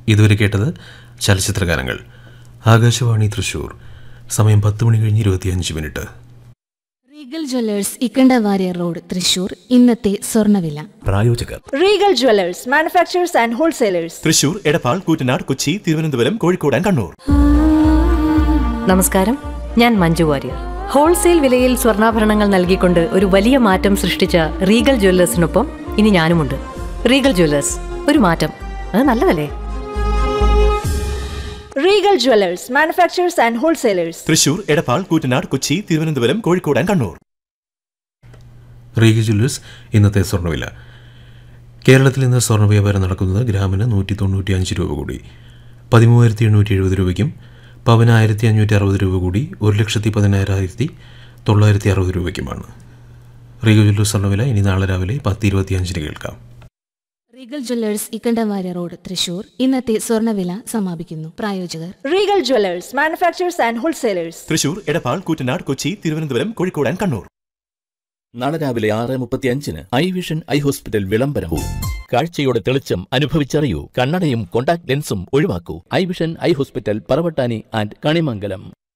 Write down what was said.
ഇതുവരെ കേട്ടത് ചലച്ചിത്രഗാനങ്ങൾ ആകാശവാണി തൃശൂർ സമയം പത്ത് മണി കഴിഞ്ഞ് ഇരുപത്തിയഞ്ച് minute Regal Jewellers Ikkandawarrier road Thrissur ഇന്നത്തെ സ്വർണ്ണവില പ്രായോജകർ Regal Jewelers, manufacturers and wholesalers. Thrissur Edappal Koottanad Kochi Thiruvananthapuram Kozhikode and Kannur നമസ്കാരം ഞാൻ മഞ്ജു വാര്യർ ഹോൾസെയിൽ വിലയിൽ സ്വർണ്ണാഭരണങ്ങൾ നൽകിക്കൊണ്ട് ഒരു വലിയ മാറ്റം സൃഷ്ടിച്ച റീഗൽ ജ്വല്ലേഴ്സിനൊപ്പം ഇനി ഞാനുമുണ്ട് റീഗൽ ജ്വല്ലേഴ്സ് ഒരു മാറ്റം അത് നല്ലതല്ലേ Regal Jewelers, manufacturers and wholesalers. Thrissur Edappal Koottanad Kochi Thiruvananthapuram Kozhikode and Kannur Regal Jewellers ഇന്നത്തെ സ്വർണ്ണവില കേരളത്തിൽ ഇന്ന് സ്വർണ്ണ വ്യാപാരം നടക്കുന്നത് ഗ്രാമിന് നൂറ്റി തൊണ്ണൂറ്റി അഞ്ച് രൂപ കൂടി പതിമൂവായിരത്തി എണ്ണൂറ്റി എഴുപത് രൂപയ്ക്കും പവന് ആയിരത്തി അഞ്ഞൂറ്റി അറുപത് രൂപ കൂടി ഒരു ലക്ഷത്തി പതിനായിരത്തി തൊള്ളായിരത്തി അറുപത് രൂപയ്ക്കുമാണ് റീഗ ജ്വല്ലേഴ്സ് സ്വർണ്ണവില ഇനി നാളെ രാവിലെ പത്ത് ഇരുപത്തിയഞ്ചിന് കേൾക്കാം Regal Jewellers Ikkandawarrier road Thrissur ഇന്നത്തെ സ്വർണ്ണവില സമാപിക്കുന്നു പ്രായോജകർ Regal Jewelers, manufacturers and wholesalers. Thrissur Edappal Koottanad Kochi Thiruvananthapuram Kozhikode and Kannur നാളെ രാവിലെ ആറ് മുപ്പത്തി അഞ്ചിന് ഐ വിഷൻ ഐ ഹോസ്പിറ്റൽ വിളംബരവും കാഴ്ചയുടെ തെളിച്ചം അനുഭവിച്ചറിയൂ കണ്ണടയും കോണ്ടാക്ട് ലെൻസും ഒഴിവാക്കൂ eye vision eye hospital Paravattani and Kanimangalam